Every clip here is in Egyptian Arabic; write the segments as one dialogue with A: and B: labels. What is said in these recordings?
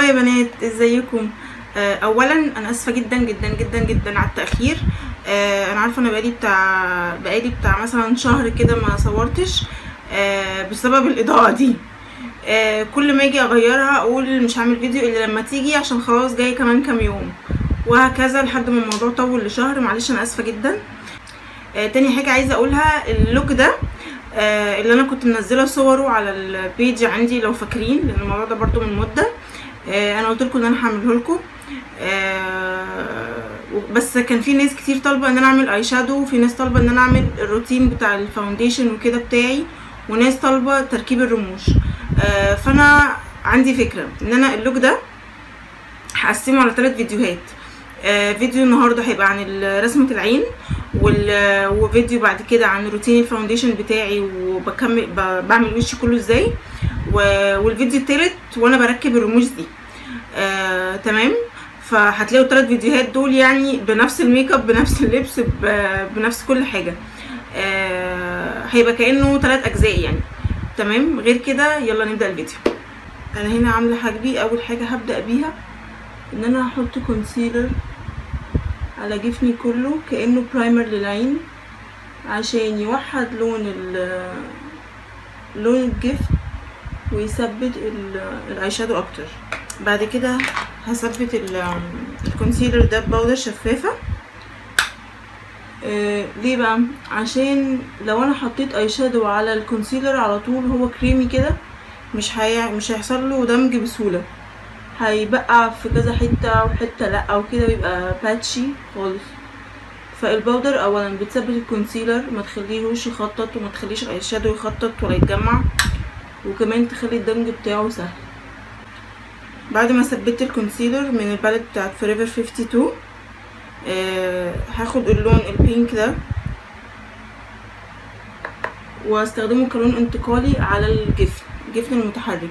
A: هاي يا بنات ازيكم آه، اولا انا اسفه جدا جدا جدا جدا على التاخير آه، انا عارفه انا بقالي بتاع بقالي بتاع مثلا شهر كده ما صورتش آه، بسبب الاضاءه دي آه، كل ما اجي اغيرها اقول مش هعمل فيديو الا لما تيجي عشان خلاص جاي كمان كام يوم وهكذا لحد ما الموضوع طول لشهر معلش انا اسفه جدا آه، تاني حاجه عايزه اقولها اللوك ده آه، اللي انا كنت منزله صوره على البيج عندي لو فاكرين لان الموضوع ده برضو من مده آه، انا قلت لكم ان انا هعمله لكم بس كان في ناس كتير طالبه ان انا اعمل اي شادو وفي ناس طالبه ان انا اعمل الروتين بتاع الفاونديشن وكده بتاعي وناس طالبه تركيب الرموش آه، فانا عندي فكره ان انا اللوك ده هقسمه على ثلاث فيديوهات آه، فيديو النهارده هيبقى عن ال- رسمه العين وال- وفيديو بعد كده عن روتين الفاونديشن بتاعي وبكمل ب- بعمل وشي كله ازاي و- والفيديو التالت وانا بركب الرموش دي آه، تمام فهتلاقوا الثلاث فيديوهات دول يعني بنفس الميك اب بنفس اللبس ب- بنفس كل حاجه آه، هيبقى كانه ثلاث اجزاء يعني تمام غير كده يلا نبدا الفيديو انا هنا عامله حاجبي اول حاجه هبدا بيها ان انا هحط كونسيلر على جفني كله كانه برايمر للعين عشان يوحد لون ال لون الجفن ويثبت الاي شادو اكتر بعد كده هثبت ال- الكونسيلر ده ببودر شفافه آه ليه بقى عشان لو انا حطيت اي شادو على الكونسيلر على طول هو كريمي كده مش هي... مش هيحصل له دمج بسهوله هيبقى في كذا حته وحته لا او كده بيبقى باتشي خالص فالباودر اولا بتثبت الكونسيلر ما تخليهوش يخطط وما تخليش الاي شادو يخطط ولا يتجمع وكمان تخلي الدمج بتاعه سهل بعد ما ثبت الكونسيلر من الباليت بتاعت فوريفر 52 آه هاخد اللون البينك ده واستخدمه كلون انتقالي على الجفن الجفن المتحرك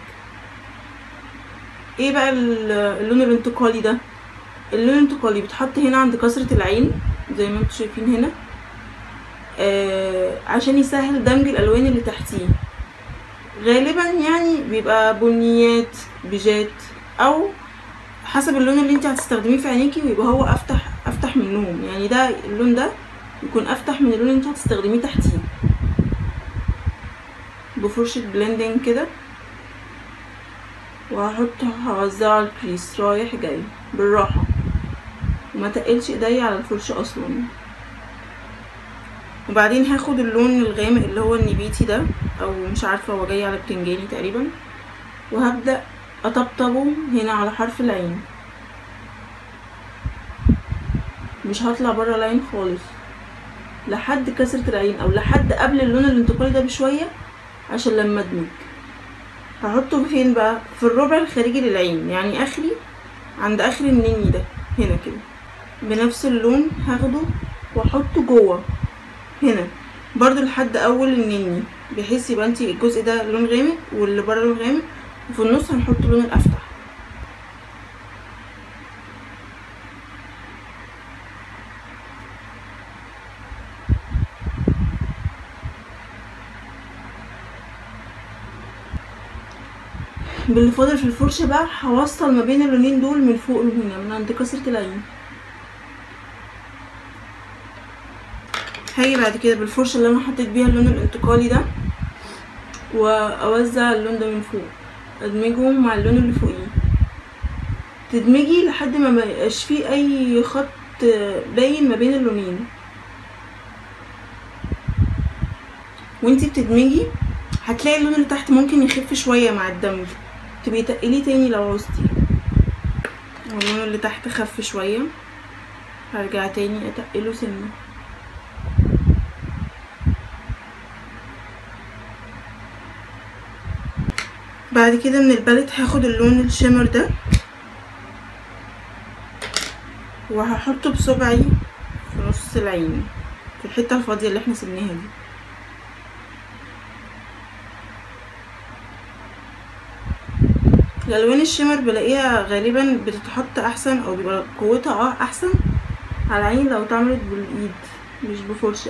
A: ايه بقى ال- اللون الانتقالي ده اللون الانتقالي بيتحط هنا عند كسرة العين زي ما انتم شايفين هنا آه عشان يسهل دمج الالوان اللي تحتيه غالبا يعني بيبقى بنيات بيجات او حسب اللون اللي انت هتستخدميه في عينيكي ويبقى هو افتح افتح منهم يعني ده اللون ده يكون افتح من اللون اللي انت هتستخدميه تحتيه بفرشة بلندنج كده وهحط هوزعه على الكريس رايح جاي بالراحة وما تقلش ايدي على الفرشة اصلا وبعدين هاخد اللون الغامق اللي هو النبيتي ده او مش عارفة هو جاي على بتنجاني تقريبا وهبدأ اطبطبه هنا على حرف العين مش هطلع برا العين خالص لحد كسرة العين او لحد قبل اللون الانتقالي ده بشوية عشان لما ادمج هحطه فين بقى في الربع الخارجي للعين يعني اخري عند اخر النني ده هنا كده بنفس اللون هاخده واحطه جوه هنا برضو لحد اول النني بحيث يبقى انتي الجزء ده لون غامق واللي بره لون غامق وفي النص هنحط اللون الافتح باللي فاضل في الفرشة بقى هوصل ما بين اللونين دول من فوق لهنا من عند كسرة العين هاجي بعد كده بالفرشة اللي انا حطيت بيها اللون الانتقالي ده واوزع اللون ده من فوق ادمجهم مع اللون اللي فوقيه تدمجي لحد ما ميبقاش فيه اي خط باين ما بين اللونين وانتي بتدمجي هتلاقي اللون اللي تحت ممكن يخف شوية مع الدمج تبقي تقليه تاني لو عوزتي واللون اللي تحت خف شوية هرجع تاني اتقله سنة بعد كده من الباليت هاخد اللون الشيمر ده وهحطه بصبعي في نص العين في الحتة الفاضية اللي احنا سيبناها دي الالوان الشمر بلاقيها غالبا بتتحط احسن او بيبقى قوتها اه احسن على العين لو اتعملت بالايد مش بفرشه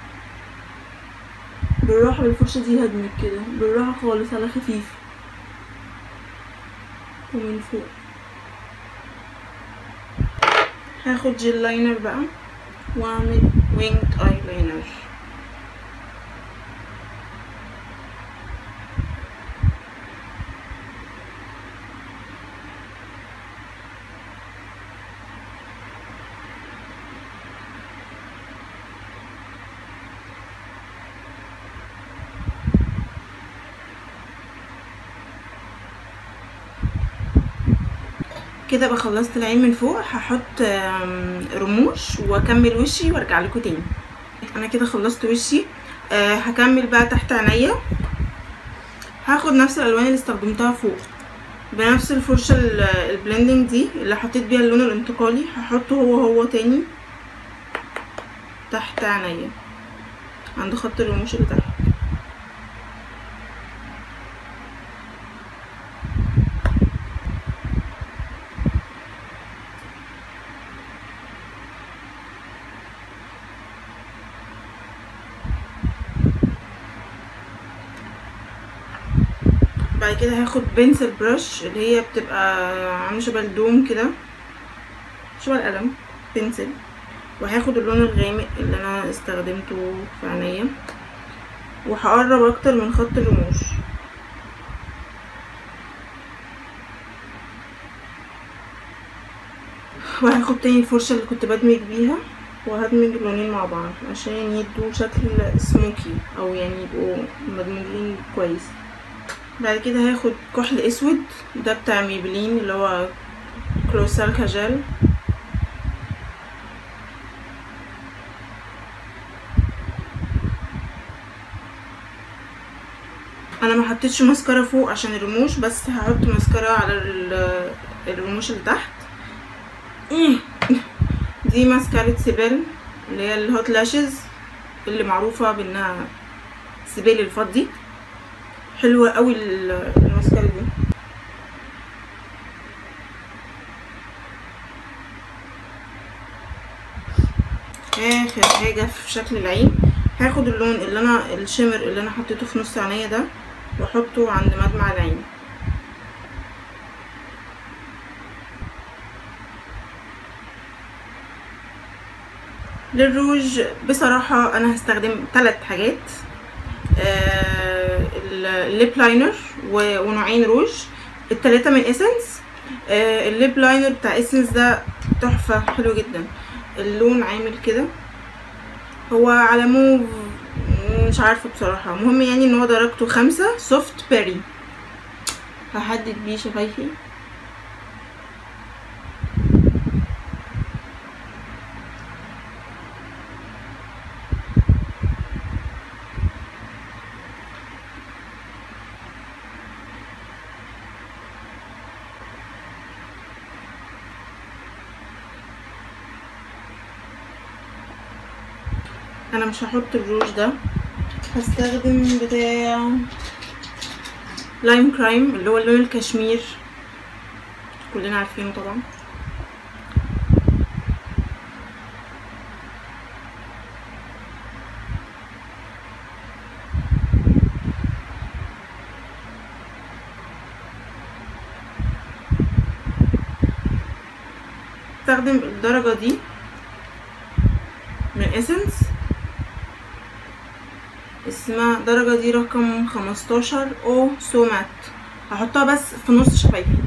A: بالراحه بالفرشه دي هدمك كده بالراحه خالص على خفيف ومن فوق هاخد جيل لاينر بقى واعمل وينج اي لاينر كده بقى خلصت العين من فوق هحط آم، رموش واكمل وشي وارجع لكم تاني انا كده خلصت وشي آه هكمل بقى تحت عينيا هاخد نفس الالوان اللي استخدمتها فوق بنفس الفرشه ال- البلندنج دي اللي حطيت بيها اللون الانتقالي هحطه هو هو تاني تحت عينيا عند خط الرموش اللي تحت بعد كده هاخد بنسل برش اللي هي بتبقى عامله شبه الدوم كده شبه القلم بنسل وهاخد اللون الغامق اللي انا استخدمته في عينيا وهقرب اكتر من خط الرموش وهاخد تاني الفرشة اللي كنت بدمج بيها وهدمج اللونين مع بعض عشان يدوا شكل سموكي او يعني يبقوا مدموجين كويس بعد كده هاخد كحل اسود ده بتاع ميبلين اللي هو كروسال كاجل انا ما حطيتش ماسكارا فوق عشان الرموش بس هحط ماسكارا على ال- الرموش اللي تحت دي ماسكارة سيبل اللي هي الهوت لاشز اللي معروفة بانها سيبيل الفضي حلوة قوي ال- الماسكارا دي اخر حاجة في شكل العين هاخد اللون اللي انا الشمر اللي انا حطيته في نص عينيا ده واحطه عند مدمع العين للروج بصراحة انا هستخدم ثلاث حاجات آه الليب لاينر و- ونوعين روج التلاتة من اسنس آه الليب لاينر بتاع اسنس ده تحفة حلو جدا اللون عامل كده هو على موف مش عارفة بصراحة المهم يعني ان هو درجته خمسة سوفت بيري هحدد بيه شفايفي انا مش هحط الروج ده هستخدم بتاع لايم كرايم اللي هو اللون الكشمير كلنا عارفينه طبعا استخدم الدرجة دي من اسنس اسمها درجة دي رقم خمستاشر او سو مات هحطها بس في نص شفايفي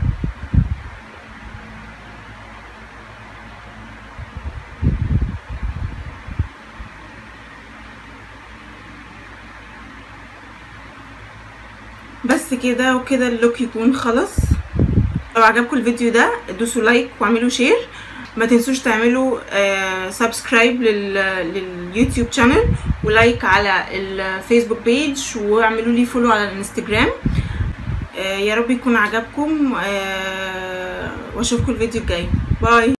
A: بس كده وكده اللوك يكون خلص لو عجبكم الفيديو ده دوسوا لايك واعملوا شير ما تنسوش تعملوا آه سبسكرايب لل لليوتيوب شانل ولايك على الفيسبوك بيج واعملوا لي فولو على الانستجرام آه يا رب يكون عجبكم آه واشوفكم الفيديو الجاي باي